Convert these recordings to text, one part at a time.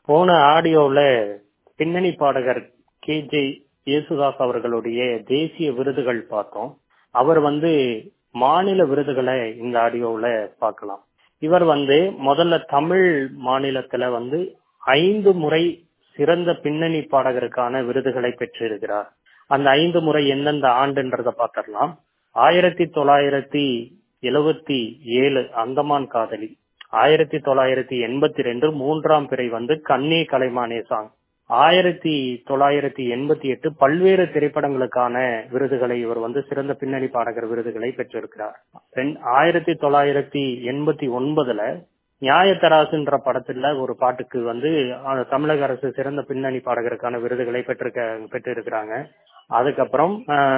போன ஆடியோவில் பின்னணி பாடகர் கே ஜே யேசுதாஸ் அவர்களுடைய தேசிய விருதுகள் பார்த்தோம் அவர் வந்து மாநில விருதுகளை இந்த ஆடியோவில் பார்க்கலாம் இவர் வந்து முதல்ல தமிழ் மாநிலத்துல வந்து ஐந்து முறை சிறந்த பின்னணி பாடகருக்கான விருதுகளை பெற்றிருக்கிறார் அந்த ஐந்து முறை எந்தெந்த ஆண்டுன்றத பார்த்திடலாம் ஆயிரத்தி தொள்ளாயிரத்தி எழுவத்தி ஏழு அந்தமான் காதலி ஆயிரத்தி தொள்ளாயிரத்தி எண்பத்தி ரெண்டு மூன்றாம் பிறை வந்து கண்ணே கலைமானே சாங் ஆயிரத்தி தொள்ளாயிரத்தி எண்பத்தி எட்டு பல்வேறு திரைப்படங்களுக்கான விருதுகளை இவர் வந்து சிறந்த பின்னணி பாடகர் விருதுகளை பெற்றிருக்கிறார் ஆயிரத்தி தொள்ளாயிரத்தி எண்பத்தி ஒன்பதுல நியாயத்தராசுன்ற படத்துல ஒரு பாட்டுக்கு வந்து தமிழக அரசு சிறந்த பின்னணி பாடகருக்கான விருதுகளை பெற்றிருக்க பெற்றிருக்கிறாங்க அதுக்கப்புறம்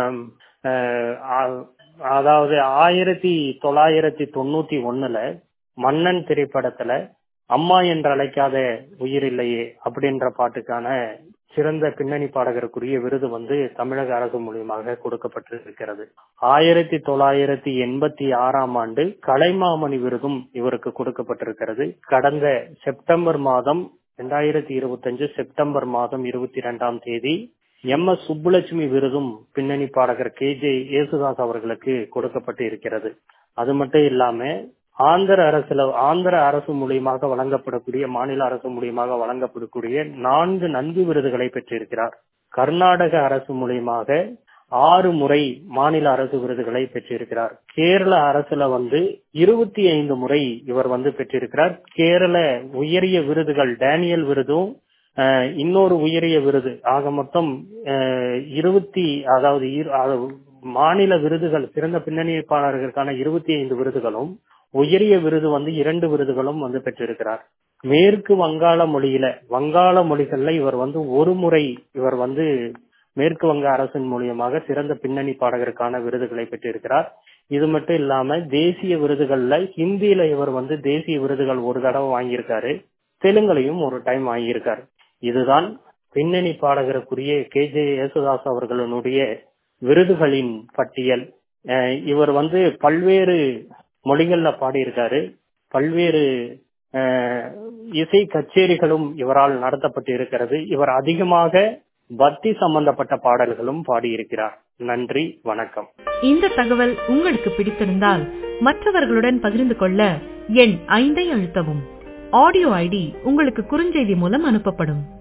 அதாவது ஆயிரத்தி தொள்ளாயிரத்தி தொண்ணூத்தி ஒண்ணுல மன்னன் திரைப்படத்துல அம்மா என்று அழைக்காத உயிர் இல்லையே அப்படின்ற பாட்டுக்கான சிறந்த பின்னணி பாடகருக்குரிய விருது வந்து தமிழக அரசு மூலியமாக கொடுக்கப்பட்டிருக்கிறது ஆயிரத்தி தொள்ளாயிரத்தி எண்பத்தி ஆறாம் ஆண்டு கலைமாமணி விருதும் இவருக்கு கொடுக்கப்பட்டிருக்கிறது கடந்த செப்டம்பர் மாதம் இரண்டாயிரத்தி இருபத்தி அஞ்சு செப்டம்பர் மாதம் இருபத்தி இரண்டாம் தேதி எம் எஸ் சுப்புலட்சுமி விருதும் பின்னணி பாடகர் கே ஜே யேசுதாஸ் அவர்களுக்கு கொடுக்கப்பட்டு இருக்கிறது அது மட்டும் இல்லாம ஆந்திர அரசுல ஆந்திர அரசு மூலியமாக வழங்கப்படக்கூடிய மாநில அரசு மூலியமாக வழங்கப்படக்கூடிய நான்கு நன்கு விருதுகளை பெற்றிருக்கிறார் கர்நாடக அரசு மூலியமாக ஆறு முறை மாநில அரசு விருதுகளை பெற்றிருக்கிறார் கேரள அரசுல வந்து இருபத்தி ஐந்து முறை இவர் வந்து பெற்றிருக்கிறார் கேரள உயரிய விருதுகள் டேனியல் விருதும் இன்னொரு உயரிய விருது ஆக மொத்தம் இருபத்தி அதாவது மாநில விருதுகள் சிறந்த பின்னணி பாடகர்களுக்கான இருபத்தி ஐந்து விருதுகளும் உயரிய விருது வந்து இரண்டு விருதுகளும் வந்து பெற்றிருக்கிறார் மேற்கு வங்காள மொழியில வங்காள மொழிகள்ல இவர் வந்து ஒரு முறை இவர் வந்து மேற்கு வங்க அரசின் மூலியமாக சிறந்த பின்னணி பாடகருக்கான விருதுகளை பெற்றிருக்கிறார் இது மட்டும் இல்லாம தேசிய விருதுகள்ல ஹிந்தியில இவர் வந்து தேசிய விருதுகள் ஒரு தடவை வாங்கியிருக்காரு தெலுங்குலையும் ஒரு டைம் வாங்கியிருக்காரு இதுதான் பின்னணி பாடகருக்குரிய கே ஜே யேசுதாஸ் அவர்களுடைய விருதுகளின் பட்டியல் இவர் வந்து பல்வேறு மொழிகள்ல பாடியிருக்காரு பல்வேறு இசை கச்சேரிகளும் இவரால் நடத்தப்பட்டு இருக்கிறது இவர் அதிகமாக பக்தி சம்பந்தப்பட்ட பாடல்களும் பாடியிருக்கிறார் நன்றி வணக்கம் இந்த தகவல் உங்களுக்கு பிடித்திருந்தால் மற்றவர்களுடன் பகிர்ந்து கொள்ள எண் ஐந்தை அழுத்தவும் ஆடியோ ஐடி உங்களுக்கு குறுஞ்செய்தி மூலம் அனுப்பப்படும்